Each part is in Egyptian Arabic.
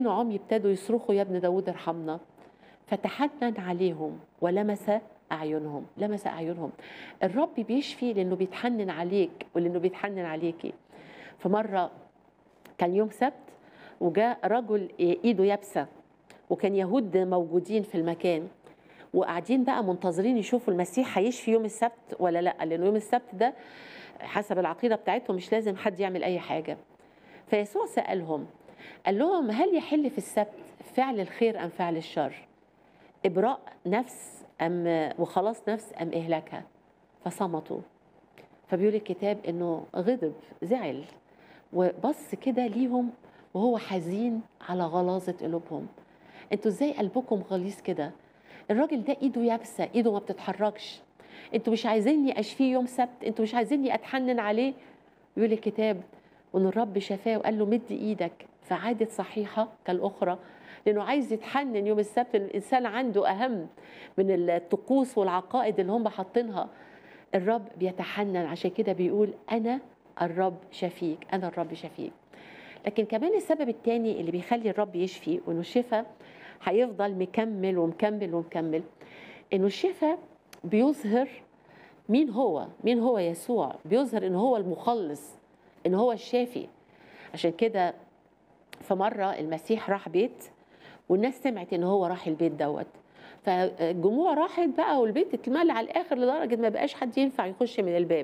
عمي ابتدوا يصرخوا يا ابن داود ارحمنا فتحنن عليهم ولمس أعينهم لمس أعينهم الرب بيشفي لأنه بيتحنن عليك ولأنه بيتحنن عليكي فمرة كان يوم سبت وجاء رجل إيده يابسة وكان يهود موجودين في المكان وقاعدين بقى منتظرين يشوفوا المسيح هيشفي يوم السبت ولا لا لأنه يوم السبت ده حسب العقيدة بتاعتهم مش لازم حد يعمل أي حاجة فيسوع سألهم قال لهم هل يحل في السبت فعل الخير أم فعل الشر إبراء نفس أم وخلاص نفس أم إهلاكها فصمتوا فبيقول الكتاب إنه غضب زعل وبص كده ليهم وهو حزين على غلاظة قلوبهم انتوا ازاي قلبكم غليظ كده الراجل ده ايده يابسة ايده ما بتتحركش انتوا مش عايزيني اشفيه يوم سبت انتوا مش عايزيني اتحنن عليه يقول الكتاب وان الرب شفاه وقال له مد ايدك فعادت صحيحة كالأخرى لأنه عايز يتحنن يوم السبت الإنسان عنده أهم من الطقوس والعقائد اللي هم حاطينها الرب بيتحنن عشان كده بيقول أنا الرب شفيك أنا الرب شفيك لكن كمان السبب الثاني اللي بيخلي الرب يشفي وإنه الشفاء هيفضل مكمل ومكمل ومكمل إنه الشفاء بيظهر مين هو مين هو يسوع بيظهر إن هو المخلص إن هو الشافي عشان كده في مرة المسيح راح بيت والناس سمعت ان هو راح البيت دوت فالجموع راحت بقى والبيت اتملى على الاخر لدرجه ما بقاش حد ينفع يخش من الباب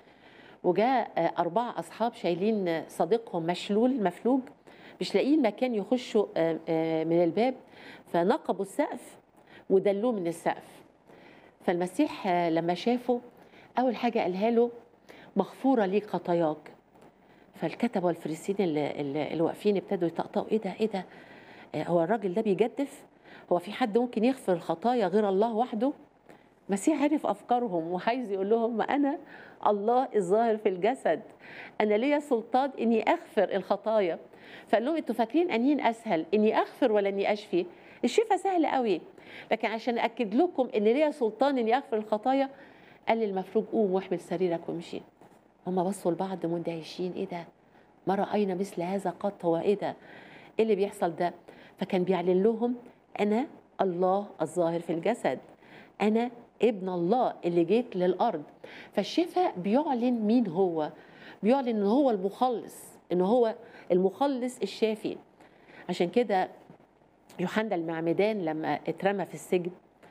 وجاء اربعه اصحاب شايلين صديقهم مشلول مفلوج مش لاقيين مكان يخشوا من الباب فنقبوا السقف ودلوه من السقف فالمسيح لما شافه اول حاجه قالها له مغفوره ليك خطاياك فالكتبه والفريسيين اللي, اللي واقفين ابتدوا يطقطقوا ايه ده ايه ده هو الراجل ده بيجدف هو في حد ممكن يغفر الخطايا غير الله وحده المسيح عرف افكارهم وعايز يقول لهم ما انا الله الظاهر في الجسد انا ليا سلطان اني اغفر الخطايا فقال لهم انتوا فاكرين انين اسهل اني اغفر ولا اني اشفي الشفاء سهل قوي لكن عشان اكد لكم ان ليا سلطان اني اغفر الخطايا قال للمفروج قوم واحمل سريرك وامشي هم بصوا لبعض مندهشين ايه ده ما راينا مثل هذا قط هو ايه ده ايه اللي بيحصل ده فكان بيعلن لهم انا الله الظاهر في الجسد انا ابن الله اللي جيت للارض فالشفاء بيعلن مين هو بيعلن ان هو المخلص ان هو المخلص الشافي عشان كده يوحنا المعمدان لما اترمى في السجن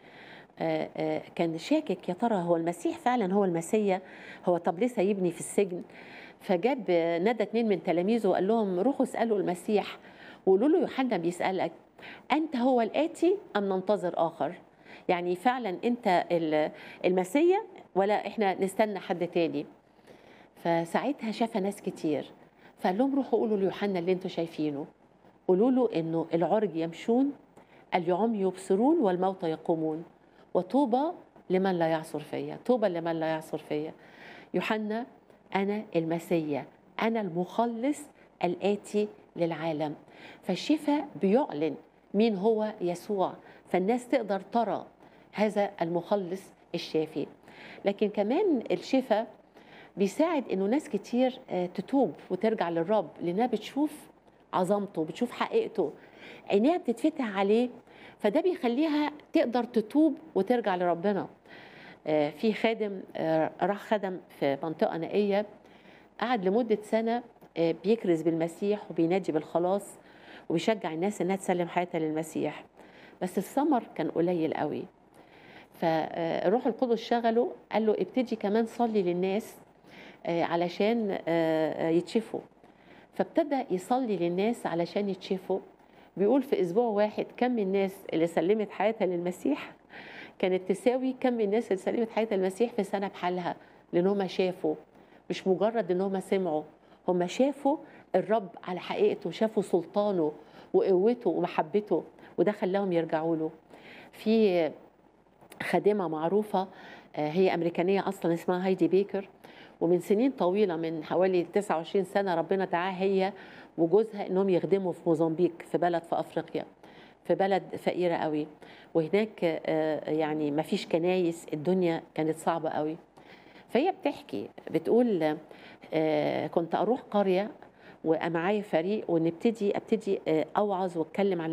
آآ آآ كان شاكك يا ترى هو المسيح فعلا هو المسيا هو طب ليه سايبني في السجن فجاب نادى اتنين من تلاميذه وقال لهم روحوا اسالوا المسيح وقولوا له يوحنا بيسالك انت هو الاتي ام ننتظر اخر يعني فعلا انت المسيا ولا احنا نستنى حد تاني فساعتها شاف ناس كتير فقال لهم روحوا قولوا ليوحنا اللي انتوا شايفينه قولوا له انه العرج يمشون اليعم يبصرون والموتى يقومون وطوبى لمن لا يعصر فيا طوبى لمن لا يعصر فيا يوحنا انا المسيا انا المخلص الاتي للعالم فالشفاء بيعلن مين هو يسوع فالناس تقدر ترى هذا المخلص الشافي لكن كمان الشفاء بيساعد انه ناس كتير تتوب وترجع للرب لانها بتشوف عظمته بتشوف حقيقته عينيها بتتفتح عليه فده بيخليها تقدر تتوب وترجع لربنا في خادم راح خدم في منطقه نائيه قعد لمده سنه بيكرز بالمسيح وبينادي بالخلاص وبيشجع الناس انها تسلم حياتها للمسيح بس الثمر كان قليل قوي فالروح القدس شغله قال له ابتدي كمان صلي للناس علشان يتشفوا فابتدى يصلي للناس علشان يتشفوا بيقول في اسبوع واحد كم الناس اللي سلمت حياتها للمسيح كانت تساوي كم الناس اللي سلمت حياتها للمسيح في سنه بحالها لان هم شافوا مش مجرد ان هم سمعوا هم شافوا الرب على حقيقته شافوا سلطانه وقوته ومحبته وده خلاهم يرجعوا له في خادمة معروفة هي أمريكانية أصلا اسمها هايدي بيكر ومن سنين طويلة من حوالي 29 سنة ربنا دعاها هي وجوزها انهم يخدموا في موزمبيق في بلد في افريقيا في بلد فقيرة قوي وهناك يعني ما فيش كنايس الدنيا كانت صعبة قوي فهي بتحكي بتقول كنت أروح قرية ومعايا فريق ونبتدي ابتدي آه، اوعظ واتكلم عن